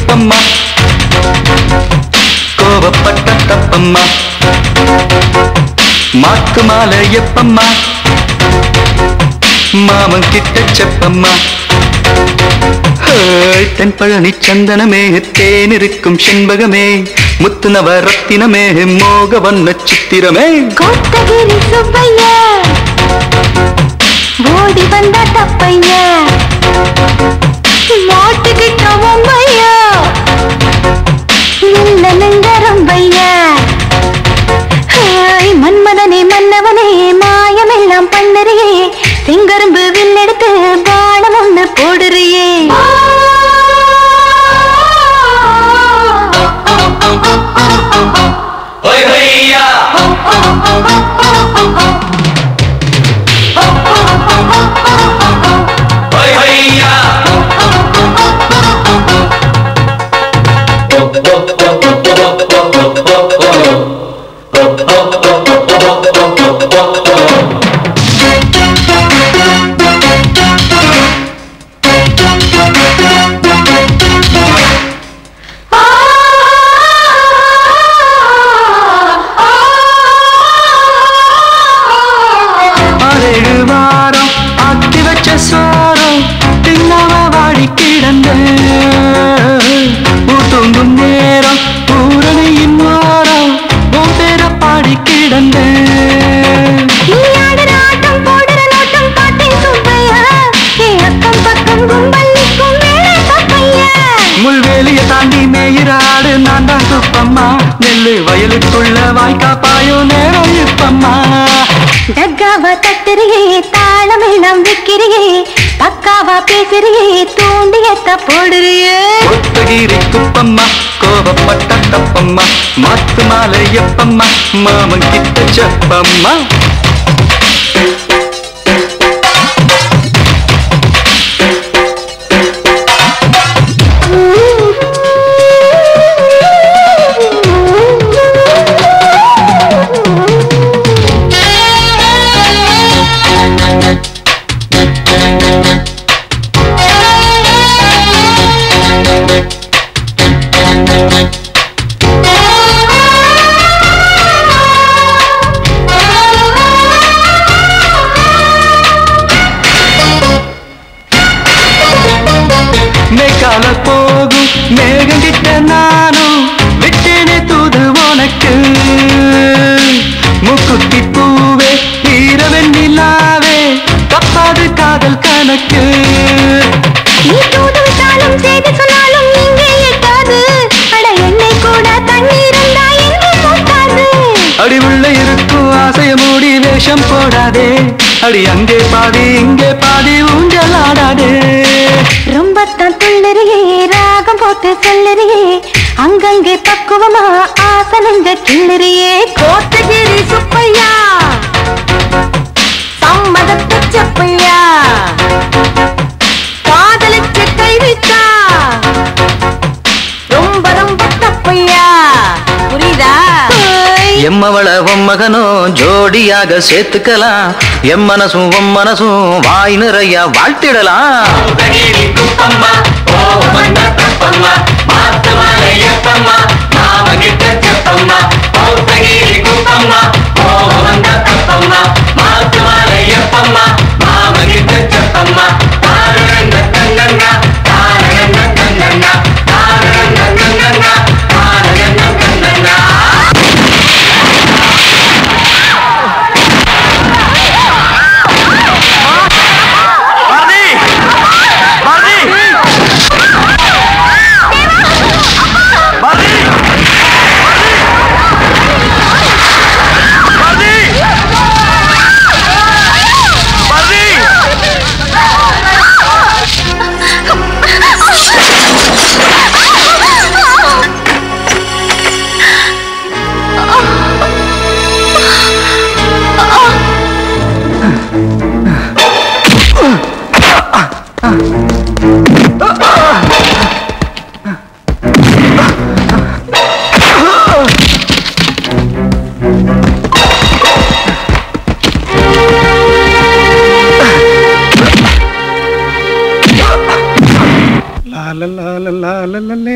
குப்பம்மா கோவப்பட்ட தப்பம்மா மாத்து மாலை எப்பம்மா மாமன் கிட்ட செப்பம்மா ஹேய், தென்பழனி சந்தனமே தேன் இருக்கும் செண்பகமே முத்து நவரத்தினமே மோக வண்ண சித்திரமே கோத்தகிரி சுப்பையா ஓடி வந்த தப்பையா மாட்டுக்கிட்ட ஒம்பையா இல்ல நெஞ்ச ரொம்பையா ஹாய் மன்மதனே மன்னவனே மாயமெல்லாம் பண்ணுறியே செங்கரும்பு வில்லெடுத்து பானம் ஒண்ணு போடுறியே ஆறேழு வாரம் ஆட்டி வச்ச சோரம் தின்னாம வாடி கிடந்த தூங்கும் நேரம் பூரணியின் வாரம் உன் பேர பாடி கிடந்த நீ ஆடுற ஆட்டம் போடுற நோட்டம் பார்த்தேன் சுப்பையா என் அக்கம் பக்கம் கும்பல் நிற்கும் வேலை தப்பையா முள்வேலிய தாண்டி மேயிற ஆடு நான் தான் குப்பம்மா நெல்லு வயலுக்குள்ள வாய்க்கா பாயும் நேரம் இப்பம்மா டக்காவா தட்டுறியே தாளமெல்லாம் விக்கிறியே பக்காவா பேசுறியே தூண்டியத்த போடுறியே ஒத்தகிரி குப்பம்மா கோபப்பட்ட தப்பம்மா மாத்து மாலை எப்பம்மா மாமன் கிட்ட செப்பம்மா மேற்கால போகும் மேகம் கிட்ட நானும் விட்டேனே தூது உனக்கு முக்குத்தி பூவே ஈரவெண்ணிலாவே தப்பாது காதல் கணக்கு நீ தூது விட்டாலும் செய்தி சொன்னாலும் இங்கே எட்டாது அட என்னை கூட தண்ணீர் இருந்தா எங்கே போட்டாது அடி உள்ள இருக்கும் ஆசைய மூடி வேஷம் போடாதே அடி அங்கே பாதி இங்கே பாதி ஊஞ்சல் ஆடாதே ரொம்ப தான் துள்ளறியே ராகம் போட்டு சொல்லறியே அங்கங்கே பக்குவமா ஆசனங்க கிள்ளறியே கோத்தகிரி சுப்பையா சம்மதத்து செப்பையா காதலிச்சு கை வைத்தா ரொம்ப ரொம்ப தப்பையா புரியுதா எம்மவள உன் மகனும் ஜோடியாக சேர்த்துக்கலாம் எம் மனசும் உன் மனசும் வாய் நிறைய வாழ்த்திடலாம் டேய்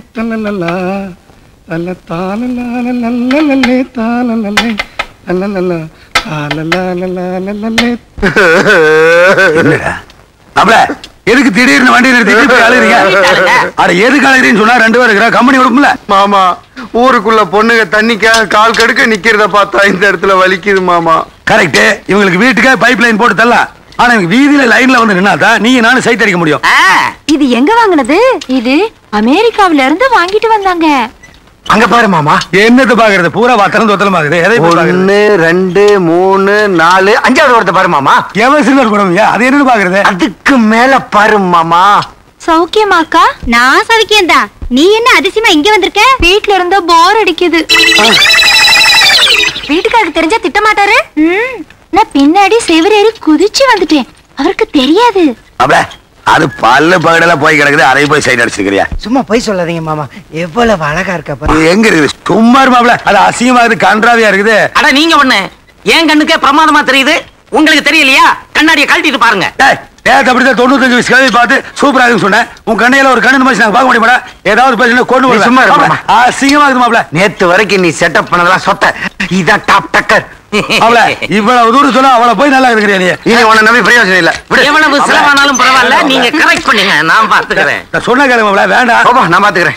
தலலலா தல தாலலாலலலலே தாலலலே லலலலா தாலலாலலலே என்னடா மாப்ள எதுக்கு திடீர்னு வண்டி நிறுத்தி போய் அழுகிறீங்க அட எதுக்கு அழுகிறீன்னு சொன்னா ரெண்டு பேரும் இருக்கிற கம்பெனி விடும்ல மாமா ஊருக்குள்ள பொண்ணுங்க தண்ணிக்காக கால் கடுக்க நிக்கிறத பார்த்தா இந்த இடத்துல வலிக்குது மாமா கரெக்ட் இவங்களுக்கு வீட்டுக்கே பைப் லைன் போட்டு தரலாம் ஆனா இவங்க வீதியில லைன்ல வந்து நின்னாதான் நீங்க நானும் சைட் அடிக்க முடியும் இது எங்க வாங்குனது இது அமெரிக்காவில இருந்து வாங்கிட்டு வந்தாங்க அங்க பாரு மாமா என்னத்தை பாக்குறது பூரா வத்திரம் தொத்தலம் பாக்குது எதை போய் பாக்குறது ஒன்னு ரெண்டு மூணு நாலு அஞ்சாவது ஒருத்த பாரு மாமா எவன் சில்வர் குடம்பையா அது என்னன்னு பாக்குறது அதுக்கு மேல பாரு மாமா சௌக்கியமாக்கா நான் சவிக்கியம் தான் நீ என்ன அதிசயமா இங்க வந்திருக்க வீட்ல இருந்தா போர் அடிக்குது வீட்டுக்காரருக்கு தெரிஞ்சா திட்ட மாட்டாரு ம், நான் பின்னாடி செவரேறி குதிச்சு வந்துட்டேன் அவருக்கு தெரியாது மாப்ள அது பல்லு பகடல போய் கிடக்குது அதை போய் சைட் அடிச்சிருக்கிறியா சும்மா போய் சொல்லாதீங்க மாமா எவ்வளவு அழகா இருக்க பாரு இது எங்க இருக்குது சும்மா இரு மாப்ள அது அசிங்கமா இருக்குது கன்றாவியா இருக்குது அட நீங்க ஒண்ணு என் கண்ணுக்கே பிரமாதமா தெரியுது உங்களுக்கு தெரியலையா கண்ணாடியை கழட்டிட்டு பாருங்க டேய், நேத்து அப்படிதான் தொண்ணூத்தஞ்சு வயசு கல்வி பார்த்து சூப்பரா இருக்குன்னு சொன்னேன் உன் கண்ணையில ஒரு கண்ணு மாதிரி நாங்க பார்க்க முடியுமாடா ஏதாவது பேசினா கொண்டு நீ வருவேன். சும்மா இரு, மாப்ள, மாமா. அசிங்கமா இருக்குது மாப்ள நேத்து வரைக்கும் நீ செட்டப் பண்ணதெல்லாம் சொத்த இதான் டாப் டக்கர் அவள இவ்வளவு தூரம் சொன்னா அவளை போய் நல்லா இருக்கிறியா நீ இனி உன்னை நம்பி பிரயோஜனம் இல்ல விடு. எவ்வளவு செலவானாலும் பரவாயில்ல நீங்க கரெக்ட் பண்ணுங்க நான் பாத்துக்கிறேன் நான் சொன்ன கேளு மாப்ள வேண்டாம் போப்பா, நான் பாத்துக்கிறேன்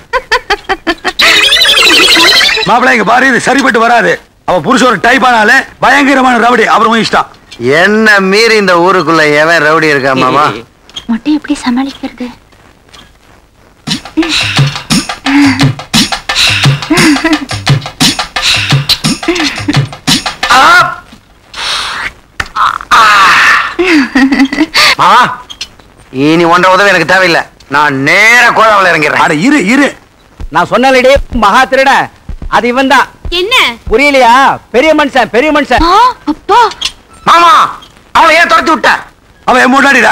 மாப்பிள இங்க பாரு இது சரிப்பட்டு வராது அவ புருஷன் ஒரு டைப் ஆனாலே பயங்கரமான ரவுடி அப்புறம் உன் இஷ்டம் என்ன மீறி இந்த ஊருக்குள்ள எவன் ரவுடி இருக்கா மாமா மொட்டை எப்படி சமாளிக்கிறது மாமா இனி ஒன்றரை உதவி எனக்கு தேவையில்லை நான் நேரா கோதாவில இறங்கிறேன் அட இரு இரு நான் சொன்னாலடி மகா திருட அது இவன் தான் என்ன புரியலையா பெரிய மனுஷன் பெரிய மனுஷன் ஆ, அப்பா மாமா அவளை ஏன் துரத்தி விட்ட அவன் என் முன்னாடிடா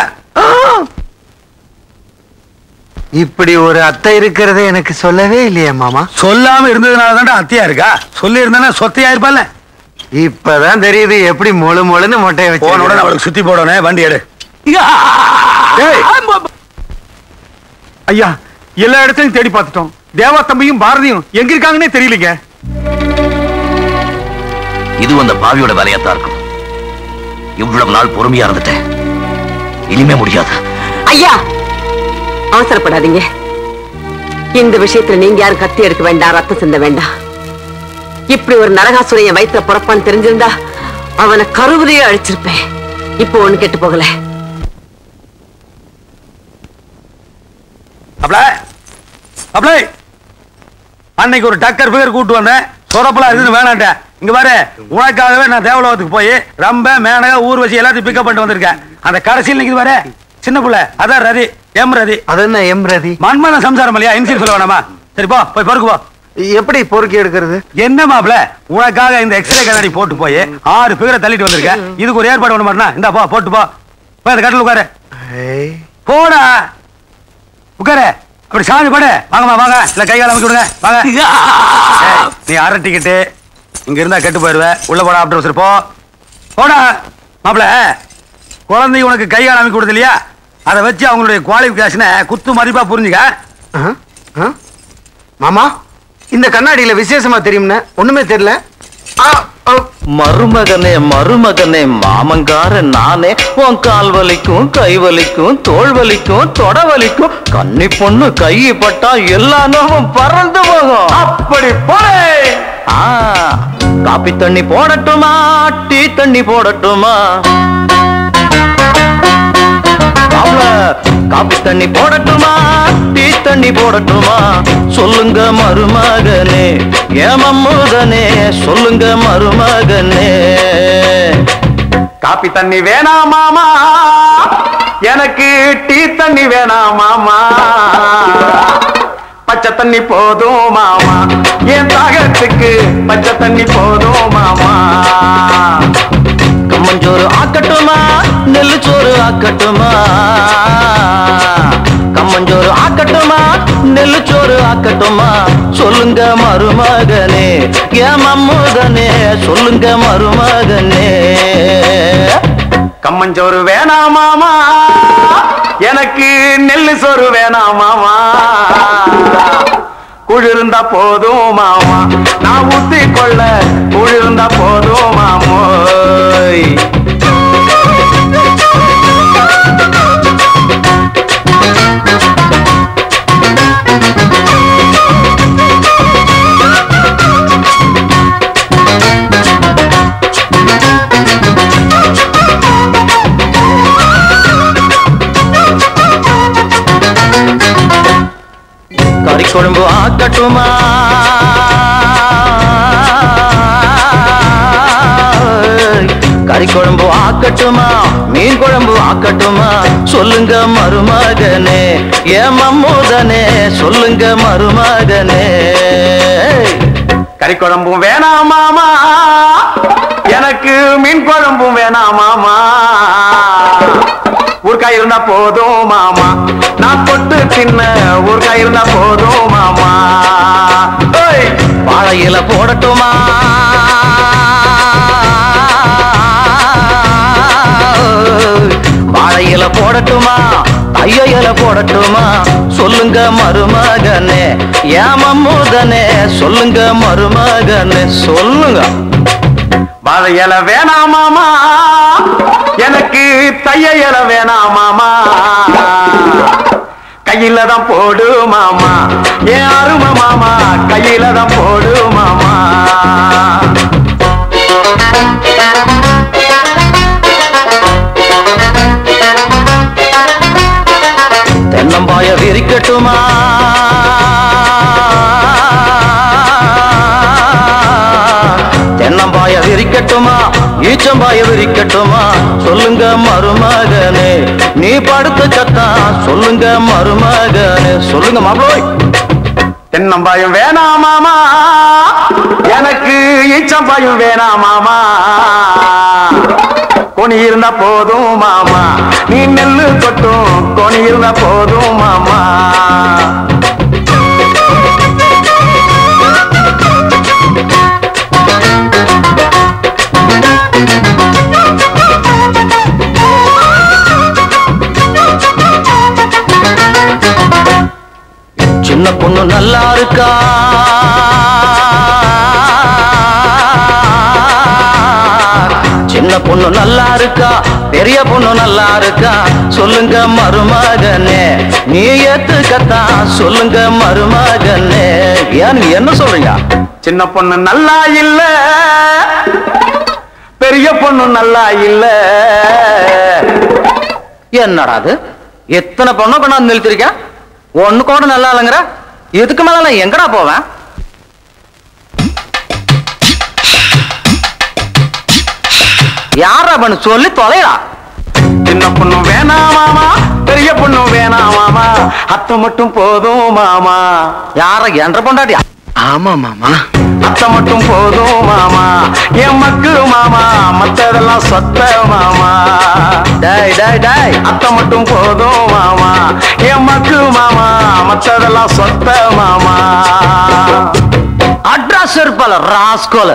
இப்படி ஒரு அத்தை இருக்கிறது எனக்கு சொல்லவே இல்லையே மாமா சொல்லாம இருந்ததுனால தான்டா அத்தியா இருக்கா சொல்லி இருந்தா சொத்தையா இருப்பால இப்பதான் தெரியுது எப்படி மொழு மொழுன்னு மொட்டையை போன உடனே வச்சு அவளுக்கு சுத்தி போடணும் வண்டி எடு டேய். ஐயா எல்லா இடத்தையும் தேடி பார்த்துட்டோம் தேவா தம்பியும் பாரதியும் எங்க இருக்காங்கன்னே தெரியலங்க இது அந்த பாவியோட வேலையாத்தான் இருக்கும் இவ்வளவு நாள் பொறுமையா இருந்துட்டேன் இனிமே முடியாது ஐயா அவசரப்படாதீங்க இந்த விஷயத்துல நீங்க யாரும் கத்தி எடுக்க வேண்டாம் ரத்தம் சிந்த வேண்டாம் இப்படி ஒரு நரகாசுரைய வயிற்றுல பிறப்பான்னு தெரிஞ்சிருந்தா அவனை கருவிலேயே அழிச்சிருப்பேன் இப்போ ஒண்ணு கெட்டு போகல அப்பல அப்பல அன்னைக்கு ஒரு டக்கர் ஃபிகர் கூட்டு வந்தேன் சொரப்பலா இருக்குன்னு வேணான்ட்டேன் இங்க பாரு உனக்காகவே நான் தேவலோகத்துக்கு போய் ரொம்ப மேனக ஊர்வசி எல்லாத்தையும் பிக்கப் பண்ணிட்டு வந்திருக்கேன் அந்த கடைசியில் நிக்குது பாரு சின்ன புள்ள அதான் ரதி எம் ரதி அது என்ன எம் ரதி மன்மன சம்சாரம் இல்லையா இன்சியல் சொல்ல வேணாமா சரி போ போய் பொறுக்கு போ எப்படி பொறுக்கி எடுக்கிறது என்ன மாப்ள உனக்காக இந்த எக்ஸ்ரே கண்ணாடி போட்டு போய் ஆறு பிகரை தள்ளிட்டு வந்திருக்கேன் இதுக்கு ஒரு ஏற்பாடு பண்ண மாட்டேனா இந்தா போ போட்டு போ போய் அந்த கட்டில் உட்காரு ஏய், போடா உட்காரு அப்படி சாமி படு வாங்கம்மா வாங்க இல்ல கை கால அமைக்க விடுங்க வாங்க ஏய், நீ அரை டிக்கெட்டு இங்க இருந்தா கெட்டு போயிருவ உள்ள போடா ஆப்டர் போ போடா மாப்பிள குழந்தை உனக்கு கை கால அமைக்க விடுது இல்லையா அதை வச்சு அவங்களுடைய குவாலிஃபிகேஷனை குத்து மதிப்பா புரிஞ்சுக்க ஆ? ஆ? மாமா இந்த கண்ணாடியில விசேஷமா தெரியும்னு ஒண்ணுமே தெரியல ஆ, ஆ. மருமகனே மருமகனே மாமங்கார நானே உன் கால் வலிக்கும் கை வலிக்கும் தோள் வலிக்கும் தொட வலிக்கும் கன்னி பொண்ணு கை பட்டா எல்லா நோவும் பறந்து போகும் அப்படி போலே ஆ, காப்பி தண்ணி போடட்டுமா டீ தண்ணி போடட்டுமா மாப்ள, காப்பி தண்ணி போடட்டுமா டீ தண்ணி போடட்டுமா சொல்லுங்க மருமகனே ஏமம்முதனே சொல்லுங்க மருமகனே காப்பி தண்ணி வேணாம் மாமா எனக்கு டீ தண்ணி வேணாம் மாமா பச்சை தண்ணி போதும் மாமா என் தாகத்துக்கு பச்சை தண்ணி போதும் மாமா கம்மஞ்சோறு ஆக்கட்டுமா நெல்லு சோறு ஆக்கட்டுமா கம்மஞ்சோறு ஆக்கட்டுமா நெல்லு சோறு ஆக்கட்டுமா சொல்லுங்க மருமகனே ஏன் மம்முதனே சொல்லுங்க மருமகனே கம்மஞ்சோறு வேணாம் மாமா எனக்கு நெல்லு சோறு வேணாம் மாமா குளிர்ந்தா போதும் மாமா நான் ஊத்தி கொள்ள குளிர்ந்தா போதும் மாமோய் கறி குழம்பு ஆக்கட்டுமா கறி குழம்பு ஆக்கட்டுமா மீன் குழம்பு ஆக்கட்டுமா சொல்லுங்க மருமகனே ஏன் மம்மூதனே சொல்லுங்க மருமகனே கறி குழம்பும் வேணாம் மாமா எனக்கு மீன் குழம்பும் வேணாம் மாமா ஊர்க்காய் இருந்தா போதும் மாமா நான் தொட்டு தின்ன ஊர்க்காய் இருந்தா போதும் மாமா ஓய் வாழை இலை போடட்டுமா வாழை இலை போடட்டுமா ஐயோ இலை போடட்டுமா சொல்லுங்க மருமகனே ஏமம்மூதனே சொல்லுங்க மருமகனே சொல்லுங்க வாழை இலை வேணாம் மாமா எனக்கு தைய இலை வேணாம் மாமா கையில தான் போடு மாமா ஏன் அருமை மாமா கையில தான் போடு மாமா தென்னம்பாய விரிக்கட்டுமா தென்னம்பாய விரிக்கட்டுமா ஈச்சம்பாய விரிக்கட்டுமா சொல்லுங்க மருமகனே நீ படுத்த சத்தா சொல்லுங்க மருமகனே சொல்லுங்க மாப்ளோய் தென்னம்பாயும் வேணாம் மாமா எனக்கு ஈச்சம்பாயும் வேணாம் மாமா கொனி இருந்தா போதும் மாமா நீ நெல்லு கொட்டும் கொனி இருந்தா போதும் மாமா சின்ன பொண்ணு நல்லா இருக்கா சின்ன பொண்ணு நல்லா இருக்கா பெரிய பொண்ணு நல்லா இருக்கா சொல்லுங்க மருமகனே நீ ஏத்துக்கத்தா சொல்லுங்க மருமகனே ஏன் நீங்க என்ன சொல்றீங்க சின்ன பொண்ணு நல்லா இல்ல பெரிய பொண்ணு நல்லா இல்ல என்னடா அது எத்தனை பொண்ணை கொண்டாந்து நிறுத்திருக்கேன் ஒண்ணு கூட நல்லா இல்லைங்கிற இதுக்கு மேல நான் எங்கடா போவேன் யாரா பண்ணு சொல்லி தொலைடா சின்ன பொண்ணு வேணாம் மாமா பெரிய பொண்ணு வேணாம் மாமா அத்தை மட்டும் போதும் மாமா யார என்ற பொண்டாட்டியா ஆமா மாமா அத்தை மட்டும் போதும் மாமா என் மக்கு மாமா மத்ததெல்லாம் சொத்த மாமா டேய் டேய் டேய் அத்தை மட்டும் போதும் மாமா என் மக்கு மாமா மத்ததெல்லாம் சொத்த மாமா அட்ரஸ் இருப்பல ராஸ்கோல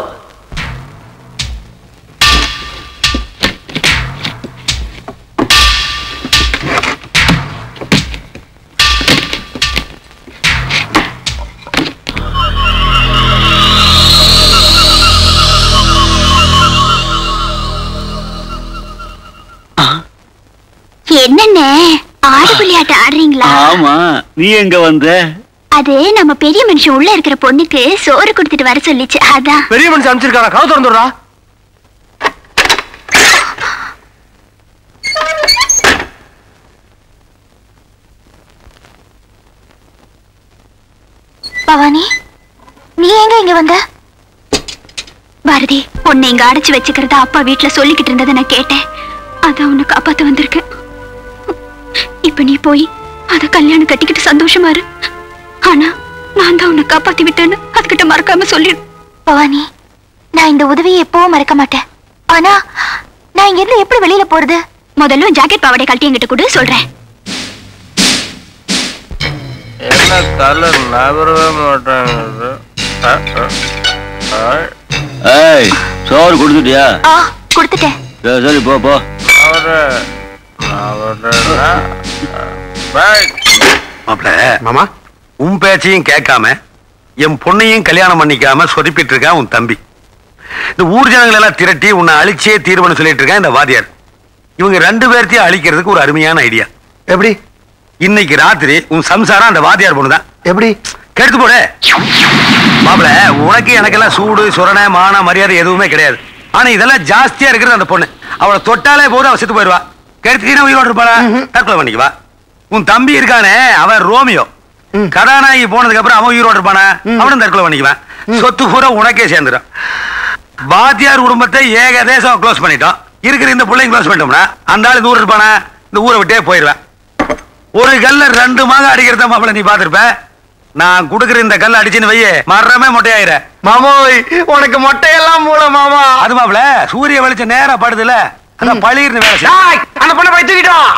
என்னென்ன ஆடு விளையாட்டு ஆடுறீங்களா ஆமா நீ எங்க வந்த அது நம்ம பெரிய மனுஷன் உள்ள இருக்கிற பொண்ணுக்கு சோறு கொடுத்துட்டு வர சொல்லிச்சு அதான் பெரிய மனுஷன் அனுப்பிச்சிருக்காரா கவு திறந்துடுறா பவானி நீ எங்க இங்க வந்த பாரதி உன்னை இங்க அடைச்சு வச்சுக்கிறத அப்பா வீட்டுல சொல்லிக்கிட்டு இருந்ததை நான் கேட்டேன் அதான் உன்னை காப்பாத்த வந்திருக்கேன் இப்ப நீ போய் அத கல்யாணம் கட்டிக்கிட்டு சந்தோஷமா இரு ஆனா நான் தான் உன்னை காப்பாத்தி விட்டேன்னு அதுகிட்ட மறக்காம சொல்லிடு பவானி நான் இந்த உதவியை எப்பவும் மறக்க மாட்டேன் ஆனா நான் இங்க இருந்து எப்படி வெளியில போறது முதல்ல ஜாக்கெட் பாவாடை கழட்டி என்கிட்ட கொடு சொல்றேன் என்ன கலர் நகரவே மாட்டாங்க ஏய் சோறு கொடுத்துட்டியா ஆ கொடுத்துட்டேன் சரி, சரி போ போ மாப்பிள மாமா உன் பேச்சையும் கேட்காம என் பொண்ணையும் கல்யாணம் பண்ணிக்காம சொதப்பிட்டு இருக்கான் உன் தம்பி இந்த ஊர் ஜனங்களை எல்லாம் திரட்டி உன்னை அழிச்சே தீர்வுன்னு சொல்லிட்டு இருக்கான் இந்த வாதியார் இவங்க ரெண்டு பேர்த்தையும் அழிக்கிறதுக்கு ஒரு அருமையான ஐடியா எப்படி இன்னைக்கு ராத்திரி உன் சம்சாரம் அந்த வாதியார் பொண்ணு தான் எப்படி கெடுத்து போடு மாப்பிள உனக்கு எனக்கெல்லாம் சூடு சுரண மான மரியாதை எதுவுமே கிடையாது ஆனா இதெல்லாம் ஜாஸ்தியா இருக்கிறது அந்த பொண்ணு அவளை தொட்டாலே போதும் அவ செத்து போயிடுவா கெடுத்துட்டீங்கன்னா உயிரோடு இருப்பாளா தற்கொலை பண்ணிக்குவா உன் தம்பி இருக்கானே அவன் ரோமியோ கதாநாயகி போனதுக்கு அப்புறம் அவன் உயிரோடு இருப்பானா அவனும் தற்கொலை பண்ணிக்குவான் சொத்து பூரா உனக்கே சேர்ந்துடும் வாத்தியார் குடும்பத்தை ஏகதேசம் க்ளோஸ் பண்ணிட்டோம் இருக்கிற இந்த பிள்ளைங்க க்ளோஸ் பண்ணிட்டோம்னா அந்த ஆள் இந்த ஊர் இருப்பானா இந்த ஊரை விட்டே போயிடுவேன் ஒரு கல்ல ரெண்டு மாதம் அடிக்கிறத மாப்பிள நீ பாத்திருப்ப நான் குடுக்குற இந்த கல்ல அடிச்சுன்னு வையே மரமே மொட்டையாயிர மாமோய் உனக்கு மொட்டையெல்லாம் மூல மாமா அது மாப்பிள சூரிய வெளிச்சம் நேரா படுதுல அதான் பளிர்னு வேலை செய்யும். டேய், அந்த பொண்ணை போய் தூக்கிட்டோம்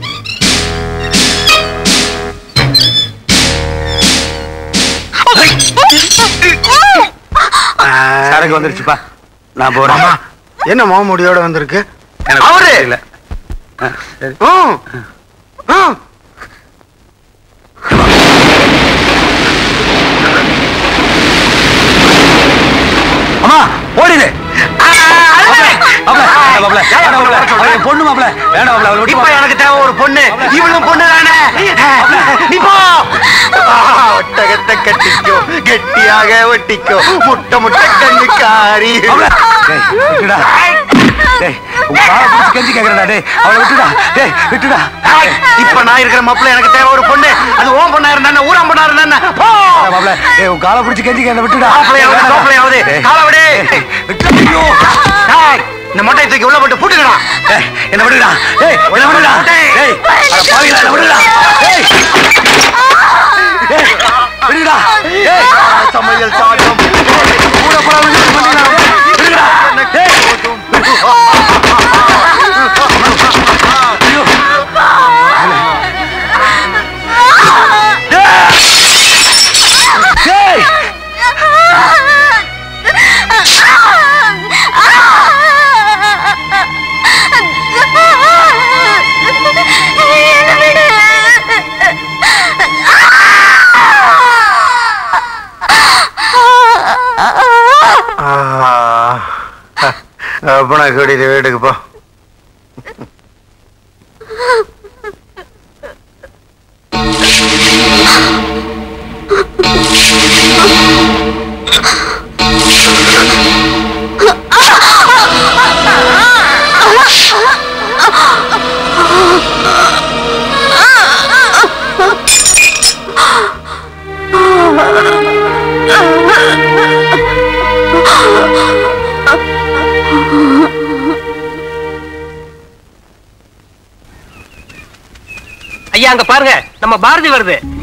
சரக்கு வந்துருச்சுப்பா நான் போறேன் என்ன மாமுடியோட வந்திருக்கு எனக்கு அவரு? இல்ல ம், ம். அம்மா ஓடிடு பொண்ணு மாப்பிள வேண்டாம் மாப்பிள அவளை விட்டு இப்ப வா. எனக்கு தேவை ஒரு பொண்ணு இவளும் பொண்ணு தானே நீ போ ஆ, ஒட்டகத்தை கட்டிக்கோ கெட்டியாக ஒட்டிக்கோ முட்டை முட்டை கண்ணுக்காரி மாப்பிள, டேய், விட்டுடா. டேய், உன் காலை பிடிச்சு கெஞ்சி கேக்குறேன்டா, டேய், அவளை விட்டுடா, டேய், விட்டுடா. ஏய், இப்ப நான் இருக்கிற மாப்பிள்ள எனக்கு தேவை ஒரு பொண்ணு அது ஓம் பொண்ணா இருந்தா ஊரம் பொண்ணா இருந்தா போ வேண்டாம் மாப்பிள, டேய், உன் காலை பிடிச்சு கெஞ்சி கேக்குறேன், விட்டுடா. மாப்பிள்ளையாவது வேண்டாம். மாப்பிள்ளையாவது டேய், காலை விடு டேய், விட்டு- ஐயோ. ஏய், இந்த மொட்டை தூக்கி உள்ள போட்டு பூட்டுக்கடா டேய், என்னை விடுடா. டேய், என்னை விடுடா. டேய், அட பாவிகளா, என்னை விடுடா. டேய். டேய், விடுடா. டேய், சமையல் சாட்டம் கூட போடா, விடுடா, விடுடா. விடுடா. டேய். ஐயோ. டேய். அப்ப நான் கூட்டிட்டு வீட்டுக்கு போ ஐயா அங்க பாருங்க நம்ம பாரதி வருது